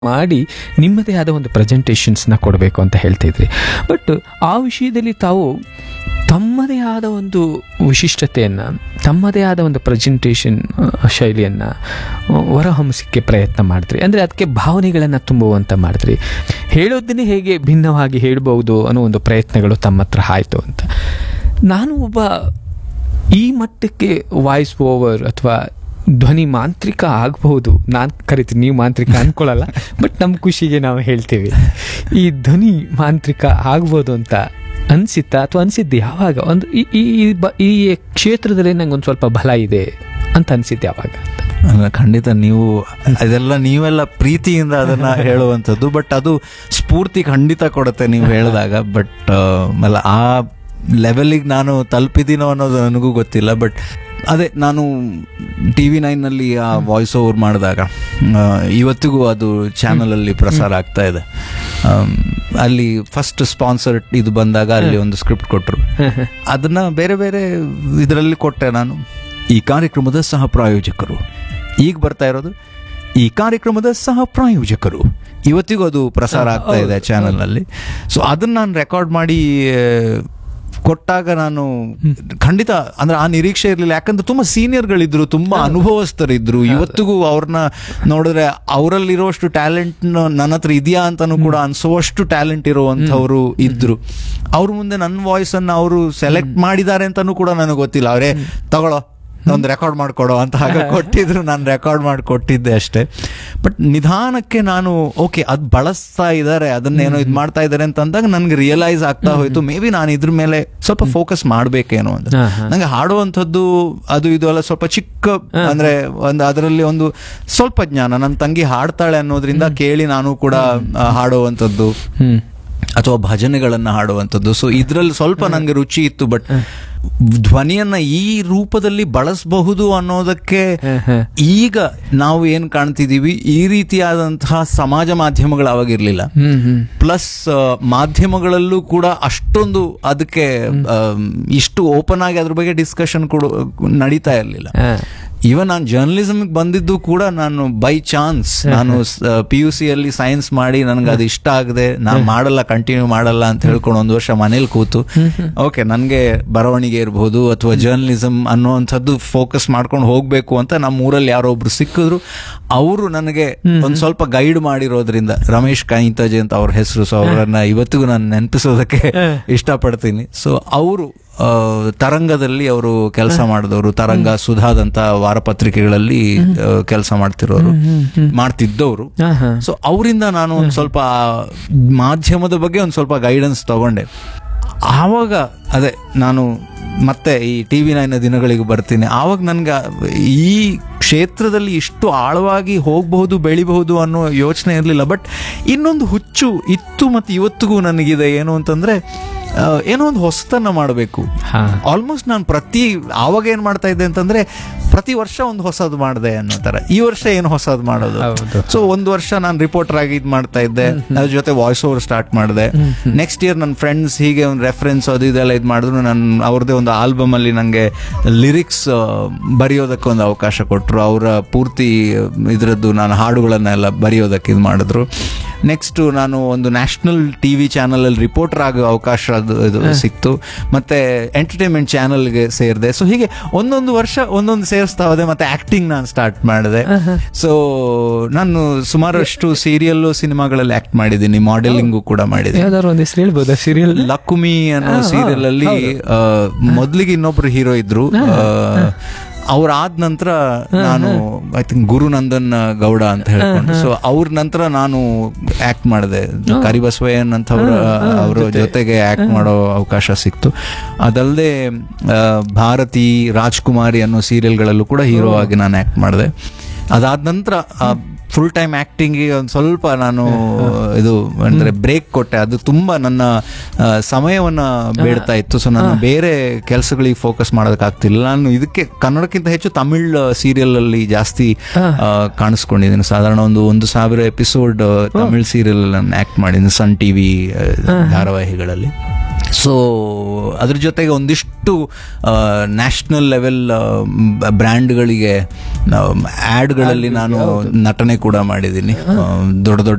ಮಾಡಿ ನಿಮ್ಮದೇ ಆದ ಒಂದು ಪ್ರೆಸೆಂಟೇಷನ್ಸ್ನ ಕೊಡಬೇಕು ಅಂತ ಹೇಳ್ತಿದ್ರಿ ಬಟ್ ಆ ವಿಷಯದಲ್ಲಿ ತಾವು ತಮ್ಮದೇ ಆದ ಒಂದು ವಿಶಿಷ್ಟತೆಯನ್ನು ತಮ್ಮದೇ ಆದ ಒಂದು ಪ್ರೆಸೆಂಟೇಷನ್ ಶೈಲಿಯನ್ನು ಹೊರಹೊಮ್ಮಿಸಕ್ಕೆ ಪ್ರಯತ್ನ ಮಾಡಿದ್ರಿ ಅಂದರೆ ಅದಕ್ಕೆ ಭಾವನೆಗಳನ್ನು ತುಂಬುವಂತ ಮಾಡಿದ್ರಿ ಹೇಳೋದನ್ನೇ ಹೇಗೆ ಭಿನ್ನವಾಗಿ ಹೇಳ್ಬೋದು ಅನ್ನೋ ಒಂದು ಪ್ರಯತ್ನಗಳು ತಮ್ಮ ಹತ್ರ ಆಯಿತು ಅಂತ ನಾನು ಒಬ್ಬ ಈ ಮಟ್ಟಕ್ಕೆ ವಾಯ್ಸ್ ಓವರ್ ಅಥವಾ ಧ್ವನಿ ಮಾಂತ್ರಿಕ ಆಗಬಹುದು ನಾನು ಕರಿತೀನಿ ನೀವು ಮಾಂತ್ರಿಕ ಅನ್ಕೊಳ್ಳಲ್ಲ ಬಟ್ ನಮ್ಮ ಖುಷಿಗೆ ನಾವು ಹೇಳ್ತೀವಿ ಈ ಧ್ವನಿ ಮಾಂತ್ರಿಕ ಆಗ್ಬೋದು ಅಂತ ಅನ್ಸಿತ್ತಾ ಅಥವಾ ಅನ್ಸಿದ್ದು ಯಾವಾಗ ಒಂದು ಈ ಈ ಈ ಬ- ಈ ಕ್ಷೇತ್ರದಲ್ಲಿ ನಂಗೆ ಒಂದು ಸ್ವಲ್ಪ ಬಲ ಇದೆ ಅಂತ ಅನ್ಸಿದ್ದು ಯಾವಾಗ ಅಂತ ಅಲ್ಲ, ಖಂಡಿತ ನೀವು ಅದೆಲ್ಲ ನೀವೆಲ್ಲ ಪ್ರೀತಿಯಿಂದ ಅದನ್ನ ಹೇಳುವಂಥದ್ದು ಬಟ್ ಅದು ಸ್ಫೂರ್ತಿ ಖಂಡಿತ ಕೊಡುತ್ತೆ ನೀವು ಹೇಳಿದಾಗ ಬಟ್ ಅಲ್ಲ ಆ ಲೆವೆಲಿಗೆ ನಾನು ತಲುಪಿದ್ದೀನೋ ಅನ್ನೋದು ನನಗೂ ಗೊತ್ತಿಲ್ಲ ಬಟ್ ಅದೇ ನಾನು ಟಿ ವಿ ನೈನ್ನಲ್ಲಿ ಆ ವಾಯ್ಸ್ ಓವರ್ ಮಾಡಿದಾಗ ಆ, ಇವತ್ತಿಗೂ ಅದು ಚಾನಲಲ್ಲಿ ಪ್ರಸಾರ ಆಗ್ತಾ ಇದೆ ಆಮ್, ಅಲ್ಲಿ ಫಸ್ಟ್ ಸ್ಪಾನ್ಸರ್ ಇದು ಬಂದಾಗ ಅಲ್ಲಿ ಒಂದು ಸ್ಕ್ರಿಪ್ಟ್ ಕೊಟ್ಟರು ಅದನ್ನ ಬೇರೆ ಬೇರೆ ಇದರಲ್ಲಿ ಕೊಟ್ಟೆ ನಾನು ಈ ಕಾರ್ಯಕ್ರಮದ ಸಹ ಪ್ರಾಯೋಜಕರು ಈಗ ಬರ್ತಾ ಇರೋದು ಈ ಕಾರ್ಯಕ್ರಮದ ಸಹ ಪ್ರಾಯೋಜಕರು ಇವತ್ತಿಗೂ ಅದು ಪ್ರಸಾರ ಆಗ್ತಾ ಇದೆ ಚಾನಲ್ನಲ್ಲಿ ಸೊ ಅದನ್ನ ನಾನು ರೆಕಾರ್ಡ್ ಮಾಡಿ ಆ, ಕೊಟ್ಟಾಗ ನಾನು ಖಂಡಿತ ಅಂದ್ರೆ ಆ ನಿರೀಕ್ಷೆ ಇರಲಿಲ್ಲ ಯಾಕಂದ್ರೆ ತುಂಬಾ ಸೀನಿಯರ್ಗಳಿದ್ರು ತುಂಬಾ ಅನುಭವಸ್ಥರಿದ್ರು ಇವತ್ತಿಗೂ ಅವ್ರನ್ನ ನೋಡಿದ್ರೆ ಅವರಲ್ಲಿರುವಷ್ಟು ಟ್ಯಾಲೆಂಟ್ ನನ್ನ ಹತ್ರ ಇದೆಯಾ ಅಂತಾನು ಕೂಡ ಅನ್ಸುವಷ್ಟು ಟ್ಯಾಲೆಂಟ್ ಇರುವಂತವ್ರು ಇದ್ರು ಅವ್ರ ಮುಂದೆ ನನ್ನ ವಾಯ್ಸ್ ಅನ್ನ ಅವರು ಸೆಲೆಕ್ಟ್ ಮಾಡಿದ್ದಾರೆ ಅಂತಾನು ಕೂಡ ನನಗೆ ಗೊತ್ತಿಲ್ಲ ಅವರೇ ತಗೊಳ್ಳೋ ಒಂದು ರೆಕಾರ್ಡ್ ಮಾಡ್ಕೊಡೋ ಅಂತ ಹಾಗೆ ಕೊಟ್ಟಿದ್ರು ನಾನು ರೆಕಾರ್ಡ್ ಮಾಡಿ ಕೊಟ್ಟಿದ್ದೆ ಅಷ್ಟೇ ಬಟ್ ನಿಧಾನಕ್ಕೆ ನಾನು ಓಕೆ ಅದು ಬಳಸ್ತಾ ಇದ್ದಾರೆ ಅದನ್ನೇನೋ ಇದು ಮಾಡ್ತಾ ಇದ್ದಾರೆ ಅಂತ ಅಂದಾಗ ನನ್ಗೆ ರಿಯಲೈಸ್ ಆಗ್ತಾ ಹೋಯ್ತು ಮೇ ಬಿ ನಾನು ಇದ್ರ ಮೇಲೆ ಸ್ವಲ್ಪ ಫೋಕಸ್ ಮಾಡ್ಬೇಕೇನೋ ಅಂತ ಹಾ, ಹಾ. ನಂಗೆ ಹಾಡುವಂಥದ್ದು ಅದು ಇದು ಎಲ್ಲ ಸ್ವಲ್ಪ ಚಿಕ್ಕ ಅಂದ್ರೆ ಒಂದು ಅದರಲ್ಲಿ ಒಂದು ಸ್ವಲ್ಪ ಜ್ಞಾನ ನನ್ನ ತಂಗಿ ಹಾಡ್ತಾಳೆ ಅನ್ನೋದ್ರಿಂದ ಕೇಳಿ ನಾನು ಕೂಡ ಆ, ಹಾಡುವಂಥದ್ದು ಹ್ಮ್ ಅಥವಾ ಭಜನೆಗಳನ್ನ ಹಾಡುವಂಥದ್ದು ಸೊ ಇದ್ರಲ್ಲಿ ಸ್ವಲ್ಪ ನಂಗೆ ರುಚಿ ಇತ್ತು ಬಟ್ ಧ್ವನಿಯನ್ನ ಈ ರೂಪದಲ್ಲಿ ಬಳಸಬಹುದು ಅನ್ನೋದಕ್ಕೆ ಹ, ಹ. ಈಗ ನಾವು ಏನ್ ಕಾಣ್ತಿದೀವಿ ಈ ರೀತಿಯಾದಂತಹ ಸಮಾಜ ಮಾಧ್ಯಮಗಳು ಅವಾಗಿರ್ಲಿಲ್ಲ ಹ್ಮ್ ಹ್ಮ್ ಪ್ಲಸ್ ಮಾಧ್ಯಮಗಳಲ್ಲೂ ಕೂಡ ಅಷ್ಟೊಂದು ಅದಕ್ಕೆ ಆಮ್, ಇಷ್ಟು ಓಪನ್ ಆಗಿ ಅದ್ರ ಬಗ್ಗೆ ಡಿಸ್ಕಷನ್ ಕೂಡ ನಡೀತಾ ಇರಲಿಲ್ಲ ಹಾ. ಈವನ್ ನಾನು ಜರ್ನಲಿಸಮ್ ಬಂದಿದ್ದು ಕೂಡ ನಾನು ಬೈ ಚಾನ್ಸ್ ನಾನು ಪಿ ಯು ಸಿ ಅಲ್ಲಿ ಸೈನ್ಸ್ ಮಾಡಿ ನನಗೆ ಅದು ಇಷ್ಟ ಆಗದೆ ನಾನು ಮಾಡಲ್ಲ ಕಂಟಿನ್ಯೂ ಮಾಡಲ್ಲ ಅಂತ ಹೇಳ್ಕೊಂಡು ಒಂದು ವರ್ಷ ಮನೇಲಿ ಕೂತು ಓಕೆ ನನಗೆ ಬರವಣಿಗೆ ಇರಬಹುದು ಅಥವಾ ಜರ್ನಲಿಸಮ್ ಅನ್ನುವಂಥದ್ದು ಫೋಕಸ್ ಮಾಡ್ಕೊಂಡು ಹೋಗ್ಬೇಕು ಅಂತ ನಮ್ಮ ಊರಲ್ಲಿ ಯಾರೋ ಒಬ್ರು ಸಿಕ್ಕಿದ್ರು ಅವರು ನನಗೆ ಒಂದ್ ಸ್ವಲ್ಪ ಗೈಡ್ ಮಾಡಿರೋದ್ರಿಂದ ರಮೇಶ್ ಕಾಯಿಂತಾಜೆ ಅಂತ ಅವ್ರ ಹೆಸರು ಸೊ ಅವರನ್ನ ಇವತ್ತಿಗೂ ನಾನು ನೆನಪಿಸೋದಕ್ಕೆ ಇಷ್ಟಪಡ್ತೀನಿ ಸೊ ಅವರು ತರಂಗದಲ್ಲಿ ಅವರು ಕೆಲಸ ಮಾಡಿದವರು ತರಂಗ ಸುಧಾದಂತ ವಾರಪತ್ರಿಕೆಗಳಲ್ಲಿ ಕೆಲಸ ಮಾಡ್ತಿರೋರು ಮಾಡ್ತಿದ್ದವರು ಹಾ, ಹಾ. ಸೊ ಅವರಿಂದ ನಾನು ಒಂದು ಸ್ವಲ್ಪ ಆ ಮಾಧ್ಯಮದ ಬಗ್ಗೆ ಒಂದು ಸ್ವಲ್ಪ ಗೈಡೆನ್ಸ್ ತಗೊಂಡೆ ಆವಾಗ ಅದೇ ನಾನು ಮತ್ತೆ ಈ ಟಿ ವಿ ನೈನ್ ದಿನಗಳಿಗೆ ಬರ್ತೀನಿ ಆವಾಗ ನನ್ಗೆ ಈ ಕ್ಷೇತ್ರದಲ್ಲಿ ಇಷ್ಟು ಆಳವಾಗಿ ಹೋಗಬಹುದು ಬೆಳಿಬಹುದು ಅನ್ನೋ ಯೋಚನೆ ಇರಲಿಲ್ಲ ಬಟ್ ಇನ್ನೊಂದು ಹುಚ್ಚು ಇತ್ತು ಮತ್ತು ಇವತ್ತಿಗೂ ನನಗಿದೆ ಏನು ಅಂತಂದ್ರೆ ಆ, ಏನೋ ಒಂದು ಹೊಸತನ್ನ ಮಾಡಬೇಕು ಹಾ. ಆಲ್ಮೋಸ್ಟ್ ನಾನು ಪ್ರತಿ ಆವಾಗ ಏನ್ ಮಾಡ್ತಾ ಇದ್ದೆ ಅಂತಂದ್ರೆ ಪ್ರತಿ ವರ್ಷ ಒಂದು ಹೊಸದು ಮಾಡಿದೆ ಅನ್ನೋ ತರ ಈ ವರ್ಷ ಏನು ಹೊಸದು ಮಾಡೋದು ಹೌದು. ಸೊ ಒಂದು ವರ್ಷ ನಾನು ರಿಪೋರ್ಟರ್ ಆಗಿ ಇದು ಮಾಡ್ತಾ ಇದ್ದೆ ಅದ್ರ ಜೊತೆ ವಾಯ್ಸ್ ಓವರ್ ಸ್ಟಾರ್ಟ್ ಮಾಡಿದೆ ನೆಕ್ಸ್ಟ್ ಇಯರ್ ನನ್ನ ಫ್ರೆಂಡ್ಸ್ ಹೀಗೆ ಒಂದು ರೆಫರೆನ್ಸ್ ಅದು ಇದೆಲ್ಲ ಇದು ಮಾಡಿದ್ರು ನಾನು ಅವ್ರದ್ದೇ ಒಂದು ಆಲ್ಬಮ್ ಅಲ್ಲಿ ನನಗೆ ಲಿರಿಕ್ಸ್ ಬರೆಯೋದಕ್ಕೆ ಒಂದು ಅವಕಾಶ ಕೊಟ್ಟರು ಅವರ ಪೂರ್ತಿ ಇದರದ್ದು ನಾನು ಹಾಡುಗಳನ್ನೆಲ್ಲ ಬರೆಯೋದಕ್ಕೆ ಇದು ಮಾಡಿದ್ರು ನೆಕ್ಸ್ಟ್ ನಾನು ಒಂದು ನ್ಯಾಷನಲ್ ಟಿ ವಿ ಚಾನಲ್ ಅಲ್ಲಿ ರಿಪೋರ್ಟರ್ ಆಗೋ ಅವಕಾಶ ಅದು ಇದು ಸಿಕ್ತು ಮತ್ತೆ ಎಂಟರ್ಟೈನ್ಮೆಂಟ್ ಚಾನಲ್ಗೆ ಸೇರಿದೆ ಸೊ ಹೀಗೆ ಒಂದೊಂದು ವರ್ಷ ಒಂದೊಂದು ಸೇರಿಸ್ತಾ ಹೋದೆ ಮತ್ತೆ ಆಕ್ಟಿಂಗ್ ನಾನು ಸ್ಟಾರ್ಟ್ ಮಾಡಿದೆ ಸೊ ನಾನು ಸುಮಾರಷ್ಟು ಸೀರಿಯಲ್ ಸಿನಿಮಾಗಳಲ್ಲಿ ಆಕ್ಟ್ ಮಾಡಿದ್ದೀನಿ ಮಾಡೆಲಿಂಗು ಕೂಡ ಮಾಡಿದ್ದೀನಿ ಯಾವ್ದಾದ್ರು ಒಂದು ಹೆಸರು ಹೇಳ್ಬೋದಾ ಸೀರಿಯಲ್ ಲಕ್ಕುಮಿ ಅನ್ನೋ ಸೀರಿಯಲ್ ಅಲ್ಲಿ ಆ, ಮೊದ್ಲಿಗೆ ಇನ್ನೊಬ್ರು ಹೀರೋ ಇದ್ರು ಅವ್ರ ಆದ ನಂತರ ನಾನು ಐ ಥಿಂಕ್ ಗುರುನಂದನ್ ಗೌಡ ಅಂತ ಹೇಳ್ಕೊಂಡು ಸೊ ಅವ್ರ ನಂತರ ನಾನು ಆಕ್ಟ್ ಮಾಡಿದೆ ಕರಿಬಸವಯ್ಯನ್ ಅಂತ ಅವ್ರ ಅವರ ಜೊತೆಗೆ ಆಕ್ಟ್ ಮಾಡೋ ಅವಕಾಶ ಸಿಕ್ತು ಅದಲ್ಲದೆ ಭಾರತಿ ರಾಜ್ಕುಮಾರಿ ಅನ್ನೋ ಸೀರಿಯಲ್ಗಳಲ್ಲೂ ಕೂಡ ಹೀರೋ ಆಗಿ ನಾನು ಆಕ್ಟ್ ಮಾಡಿದೆ ಅದಾದ ನಂತರ ಫುಲ್ ಟೈಮ್ ಆಕ್ಟಿಂಗ್ ಒಂದು ಸ್ವಲ್ಪ ನಾನು ಇದು ಅಂದ್ರೆ ಬ್ರೇಕ್ ಕೊಟ್ಟೆ ಅದು ತುಂಬಾ ನನ್ನ ಆ, ಸಮಯವನ್ನ ಬೇಡ್ತಾ ಇತ್ತು ಸೊ ನಾನು ಬೇರೆ ಕೆಲಸಗಳಿಗೆ ಫೋಕಸ್ ಮಾಡೋದಕ್ಕಾಗ್ತಿಲ್ಲ ನಾನು ಇದಕ್ಕೆ ಕನ್ನಡಕ್ಕಿಂತ ಹೆಚ್ಚು ತಮಿಳ್ ಸೀರಿಯಲ್ ಅಲ್ಲಿ ಜಾಸ್ತಿ ಆ, ಕಾಣಿಸ್ಕೊಂಡಿದ್ದೀನಿ ಸಾಧಾರಣ ಒಂದು ಒಂದು ಸಾವಿರ ಎಪಿಸೋಡ್ ತಮಿಳ್ ಸೀರಿಯಲ್ ನಾನು ಆಕ್ಟ್ ಮಾಡಿದ್ದೀನಿ ಸನ್ ಟಿವಿ ಧಾರಾವಾಹಿಗಳಲ್ಲಿ ಸೊ ಅದ್ರ ಜೊತೆಗೆ ಒಂದಿಷ್ಟು ನ್ಯಾಷನಲ್ ಲೆವೆಲ್ ಬ್ರ್ಯಾಂಡ್ಗಳಿಗೆ ಆ್ಯಡ್ಗಳಲ್ಲಿ ನಾನು ನಟನೆ ಕೂಡ ಮಾಡಿದ್ದೀನಿ ಆ, ದೊಡ್ಡ ದೊಡ್ಡ